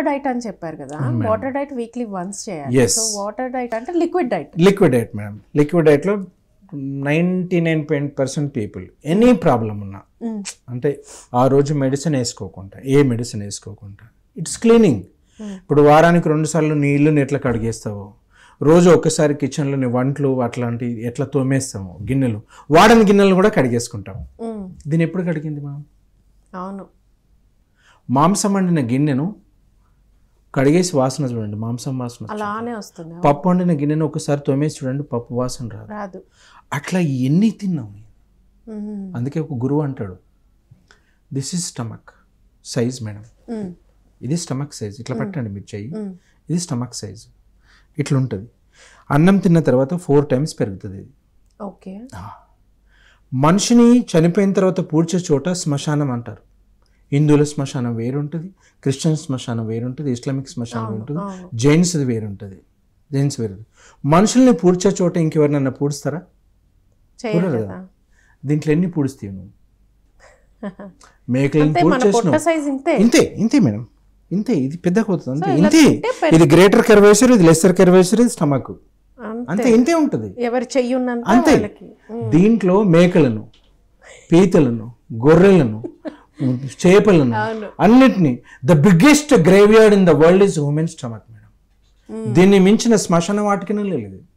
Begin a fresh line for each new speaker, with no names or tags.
Water diet అని చెప్పారు కదా వాటర్ డైట్ వీక్లీ వన్స్ చేయాలి
Yes.
సో వాటర్ డైట్ అంటే liquid diet
liquid diet madam liquid డైట్లో ninety nine point percent people any problem ఉన్నా అంటే ఆ రోజు మెడిసిన్ వేసుకోకుండా ఏ మెడిసిన్ వేసుకోకుండా ఇట్స్ క్లీనింగ్ ఇప్పుడు వారానికి రెండు సార్లు నీ ఇల్లుని ఎట్లా కడిగేస్తావో రోజు ఒక్కసారి కిచెన్లోని వంటలు అట్లాంటి ఎట్లా తోమేస్తాము గిన్నెలు వాడని గిన్నెలు కూడా కడిగేసుకుంటాము దీన్ని ఎప్పుడు కడిగింది మనం
అవును
మాంసం వండిన గిన్నెను కడిగేసి వాసన చూడండి మాంసం వాసన
అలానే వస్తుంది
పప్పు వండిన గిన్నెను ఒకసారి తోమేసి చూడండి పప్పు వాసన రాదు
రాదు
అట్లా ఎన్ని తిన్నాము
మ్మ్.
అందుకే ఒక గురువు అంటాడు this is stomach size madam
మ్మ్.
ఇది స్టమక్ సైజ్ ఇట్లా పెట్టండి మీరు చెయ్యి
మ్మ్.
ఇది స్టమక్ సైజ్ ఇట్లా ఉంటుంది అన్నం తిన్న తర్వాత ఫోర్ టైమ్స్ పెరుగుతుంది ఇది
ఓకే
మనిషిని చనిపోయిన తర్వాత పూడ్చే చోట శ్మశానం అంటారు హిందువుల శ్మశానం వేరుంటుంది క్రిస్టియన్ శ్మశానం వేరుంటుంది ఇస్లామిక్ శ్మశానం వేరుంటుంది
అవును.
జైన్స్ది వేరుంటుంది జైన్స్ వేరు మనుషుల్ని పూడ్చే చోట ఇంకెవరినన్నా పూడుస్తారా
చేయరు
చూడరు
కదా
దీంట్లో ఎన్ని పూడుస్తాయి నువ్వు మేకలను
అంటే మన పొట్ట
పూడ్చేసినావు
సైజ్ ఇంతే
ఇంతే ఇంతే మేడం ఇంతే ఇది పెద్దగా అవుతుంది అంతే
ఇలా
ఇంతే
తింటే పెద్ద-
ఇది గ్రేటర్ కర్వేచర్ ఇది లెస్సర్ కర్వేచర్ ఇది స్టమక్
అంతే
అంతే ఇంతే ఉంటుంది
ఎవరు చెయ్యి ఉన్నంత
అంతే
వాళ్ళకి
దీంట్లో మేకలను పీతలను గొర్రెలను చేపలను
అవును.
అన్నిటినీ the biggest graveyard in the world is human stomach madam దీన్ని మించిన శ్మశాన వాటికనే లేదు